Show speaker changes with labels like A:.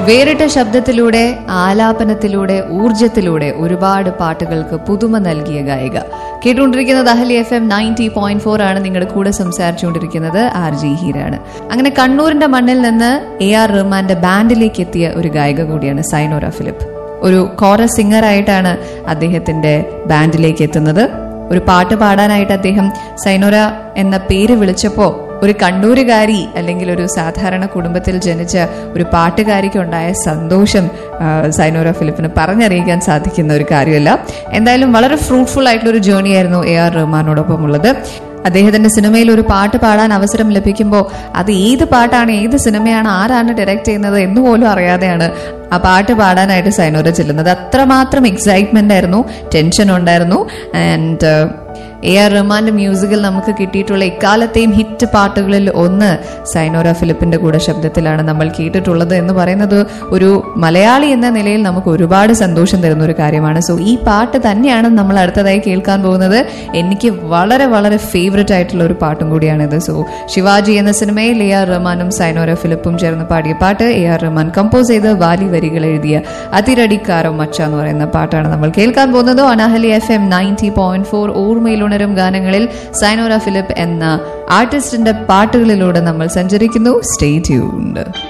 A: വേറിട്ട ശബ്ദത്തിലൂടെ ആലാപനത്തിലൂടെ ഊർജത്തിലൂടെ ഒരുപാട് പാട്ടുകൾക്ക് പുതുമ നൽകിയ ഗായിക കേട്ടുകൊണ്ടിരിക്കുന്നത് Ahali F M ninety point four ആണ് നിങ്ങളുടെ കൂടെ സംസാരിച്ചുകൊണ്ടിരിക്കുന്നത് ആർ ജി ഹീരാണ് അങ്ങനെ കണ്ണൂരിന്റെ മണ്ണിൽ നിന്ന് എ ആർ റഹ്മാന്റെ ബാൻഡിലേക്ക് എത്തിയ ഒരു ഗായിക കൂടിയാണ് സൈനോര ഫിലിപ്പ് ഒരു കോറസ് സിംഗറായിട്ടാണ് അദ്ദേഹത്തിന്റെ ബാൻഡിലേക്ക് എത്തുന്നത് ഒരു പാട്ട് പാടാനായിട്ട് അദ്ദേഹം സൈനോര എന്ന പേര് വിളിച്ചപ്പോ ഒരു കണ്ണൂരുകാരി അല്ലെങ്കിൽ ഒരു സാധാരണ കുടുംബത്തിൽ ജനിച്ച ഒരു പാട്ടുകാരിക്ക് ഉണ്ടായ സന്തോഷം ആ, സൈനോര ഫിലിപ്പിന് പറഞ്ഞറിയിക്കാൻ സാധിക്കുന്ന ഒരു കാര്യമല്ല എന്തായാലും വളരെ ഫ്രൂട്ട്ഫുൾ ആയിട്ടുള്ള ഒരു ജേർണി ആയിരുന്നു എ ആർ റഹ്മാനോടൊപ്പം ഉള്ളത് അദ്ദേഹത്തിന്റെ സിനിമയിൽ ഒരു പാട്ട് പാടാൻ അവസരം ലഭിക്കുമ്പോൾ അത് ഏത് പാട്ടാണ് ഏത് സിനിമയാണ് ആരാണ് ഡയറക്റ്റ് ചെയ്യുന്നത് എന്ന് പോലും അറിയാതെയാണ് ആ പാട്ട് പാടാനായിട്ട് സൈനോര ചെല്ലുന്നത് അത്രമാത്രം എക്സൈറ്റ്മെന്റ് ആയിരുന്നു ടെൻഷൻ ഉണ്ടായിരുന്നു ആൻഡ് എ ആർ റഹ്മാന്റെ മ്യൂസിക്കിൽ നമുക്ക് കിട്ടിയിട്ടുള്ള എക്കാലത്തെയും ഹിറ്റ് പാട്ടുകളിൽ ഒന്ന് സൈനോര ഫിലിപ്പിന്റെ കൂടെ ശബ്ദത്തിലാണ് നമ്മൾ കേട്ടിട്ടുള്ളത് എന്ന് പറയുന്നത് ഒരു മലയാളി എന്ന നിലയിൽ നമുക്ക് ഒരുപാട് സന്തോഷം തരുന്ന ഒരു കാര്യമാണ് സോ ഈ പാട്ട് തന്നെയാണ് നമ്മൾ അടുത്തതായി കേൾക്കാൻ പോകുന്നത് എനിക്ക് വളരെ വളരെ ഫേവററ്റ് ആയിട്ടുള്ള ഒരു പാട്ടും കൂടിയാണിത് സോ ശിവാജി എന്ന സിനിമയിൽ എ ആർ റഹ്മാനും സൈനോര ഫിലിപ്പും ചേർന്ന് പാടിയ പാട്ട് എ ആർ റഹ്മാൻ കമ്പോസ് ചെയ്ത് വാലി വരികൾ എഴുതിയ അതിരടിക്കാരോ മച്ച എന്ന് പറയുന്ന പാട്ടാണ് നമ്മൾ കേൾക്കാൻ പോകുന്നത് Anahali F M ninety point four ഓർമ്മയിലുണരും ഗാനങ്ങളിൽ സൈനോര ഫിലിപ്പ് എന്ന ആർട്ടിസ്റ്റിന്റെ പാട്ടുകളിലൂടെ നമ്മൾ സഞ്ചരിക്കുന്നു സ്റ്റേ ട്യൂൺഡ്